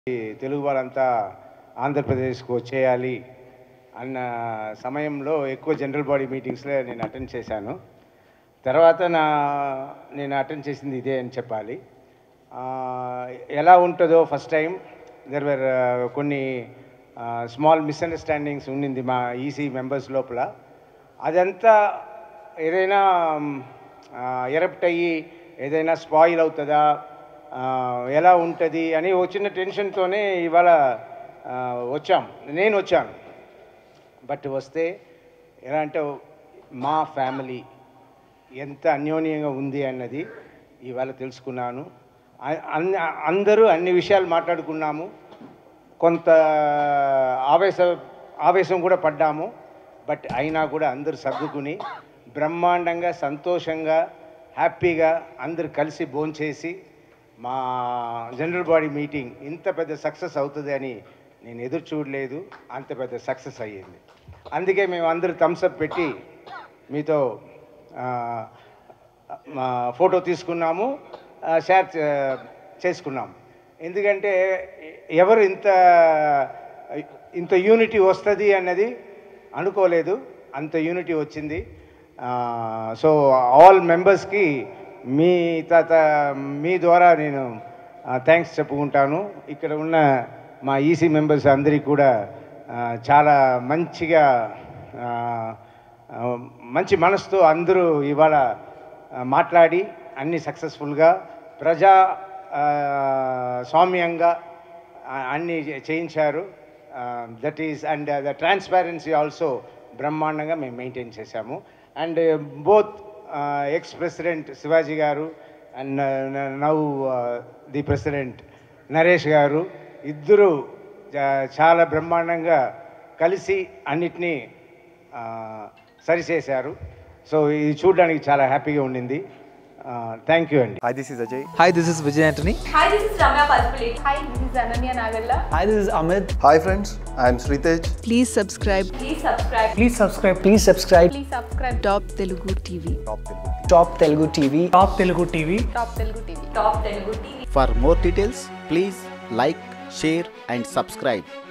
ఈ తెలుగు వాళ్ళంతా ఆంధ్రప్రదేశ్కు వచ్చేయాలి అన్న సమయంలో ఎక్కువ జనరల్ బాడీ మీటింగ్స్లో నేను అటెండ్ చేశాను తర్వాత నా నేను అటెండ్ చేసింది ఇదే అని చెప్పాలి ఆ, ఎలా ఉంటుందో ఫస్ట్ టైం దెర్ వర్ కొన్ని స్మాల్ మిస్అండర్స్టాండింగ్స్ ఉండింది మా ఈసీ మెంబర్స్ లోపల అదంతా ఏదైనా ఎరప్ట్ అయ్యి ఏదైనా స్పాయిల్ అవుతుందా ఆ, ఎలా ఉంటుంది అని ఓ చిన్న టెన్షన్తోనే ఇవాళ ఆ, వచ్చాం నేను వచ్చాను బట్ వస్తే ఎలా అంటే మా ఫ్యామిలీ ఎంత అన్యోన్యంగా ఉంది అన్నది ఇవాళ తెలుసుకున్నాను అ- అన్ని అందరూ అన్ని విషయాలు మాట్లాడుకున్నాము కొంత ఆవేశ ఆవేశం కూడా పడ్డాము బట్ అయినా కూడా అందరూ సర్దుకుని బ్రహ్మాండంగా సంతోషంగా హ్యాపీగా అందరు కలిసి భోంచేసి మా జనరల్ బాడీ మీటింగ్ ఇంత పెద్ద సక్సెస్ అవుతుంది అని నేను ఎదురు చూడలేదు అంత పెద్ద సక్సెస్ అయ్యింది అందుకే మేము అందరూ థమ్స్అప్ పెట్టి మీతో ఆ, మా ఫోటో తీసుకున్నాము ఆ, షేర్ చే- చేసుకున్నాము ఎందుకంటే ఎవరు ఇంత ఇంత యూనిటీ వస్తుంది అన్నది అనుకోలేదు అంత యూనిటీ వచ్చింది సో ఆల్ మెంబర్స్కి మీ తాత మీ ద్వారా నేను థ్యాంక్స్ చెప్పుకుంటాను ఇక్కడ ఉన్న మా ఈసీ మెంబర్స్ అందరికీ కూడా ఆ, చాలా మంచిగా ఆ, ఆ, మంచి మనసుతో అందరూ ఇవాళ ఆ, మాట్లాడి అన్ని సక్సెస్ఫుల్గా ప్రజా ఆ, స్వామ్యంగా ఆ, అన్ని చే- చేయించారు that is and the transparency also బ్రహ్మాండంగా మేము మెయింటైన్ చేశాము and both ex president Shivaji గారు and now the president Naresh గారు ఇద్దరు చా- చాలా బ్రహ్మాండంగా కలిసి అన్నిటినీ ఆ, సరిచేశారు సో ఇది చూడడానికి చాలా హ్యాపీగా ఉండింది థ్యాంక్ యూ అండి Hi, this is Ajay. Hi, this is Vijay Antony. Hi, this is Ramya Palpulate. Hi, this is Ananya Nagalla. Hi, this is Amit. Hi, friends. I am Sritej. Please subscribe Please subscribe. Please subscribe. Please subscribe. Please subscribe Top Telugu TV. Top Telugu TV. Top Telugu TV. Top Telugu TV. Top Telugu TV. For more details, please like, share, and subscribe.